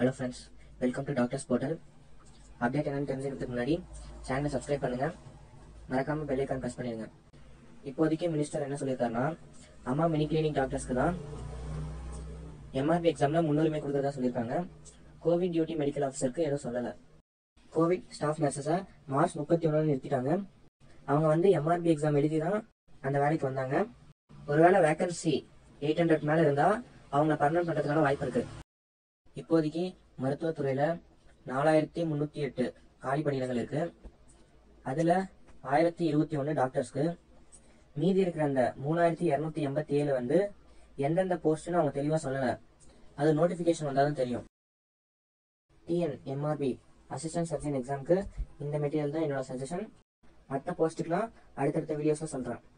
hello friends welcome to doctors portal update என்னன்னு தெரிஞ்சுக்கிறதுக்கு முன்னாடி சேனலை சப்ஸ்கிரைப் பண்ணுங்க மறக்காம பெல் ஐக்கான் ப்ரெஸ் பண்ணிடுங்க இப்போதைக்கு மினிஸ்டர் என்ன சொல்லியிருக்காருன்னா அம்மா மினி கிளினிக் டாக்டர்ஸ்க்கு தான் எம்ஆர்பி எக்ஸாம்ல முன்னுரிமை கொடுக்கறதா சொல்லியிருக்காங்க கோவிட் டியூட்டி மெடிக்கல் ஆஃபீஸருக்கு எதுவும் சொல்லலை கோவிட் ஸ்டாஃப் நர்சஸை மார்ச் முப்பத்தி ஒன்று நிறுத்திட்டாங்க அவங்க வந்து எம்ஆர்பி எக்ஸாம் எழுதி தான் அந்த வேலைக்கு வந்தாங்க ஒருவேளை வேகன்சி எயிட் ஹண்ட்ரட் மேலே இருந்தால் அவங்கள பர்மனன்ட் பண்ணுறதுக்கான வாய்ப்பு இருக்கு இப்போதைக்கு மருத்துவத்துறையில் நாலாயிரத்தி முந்நூற்றி எட்டு காலி பணியிடங்கள் இருக்கு அதில் ஆயிரத்தி இருபத்தி ஒன்று டாக்டர்ஸ்க்கு மீதி இருக்கிற அந்த மூணாயிரத்தி இரநூத்தி எண்பத்தி ஏழு வந்து எந்தெந்த போஸ்ட்னு அவங்க தெளிவாக சொல்லலை அது நோட்டிஃபிகேஷன் வந்தால் தான் தெரியும் டிஎன் எம்ஆர்பி அசிஸ்டன்ட் சர்ஜன் எக்ஸாமுக்கு இந்த மெட்டீரியல் தான் என்னோட சஜஷன் மற்ற போஸ்ட்டுக்கெலாம் அடுத்தடுத்த வீடியோஸில் சொல்கிறேன்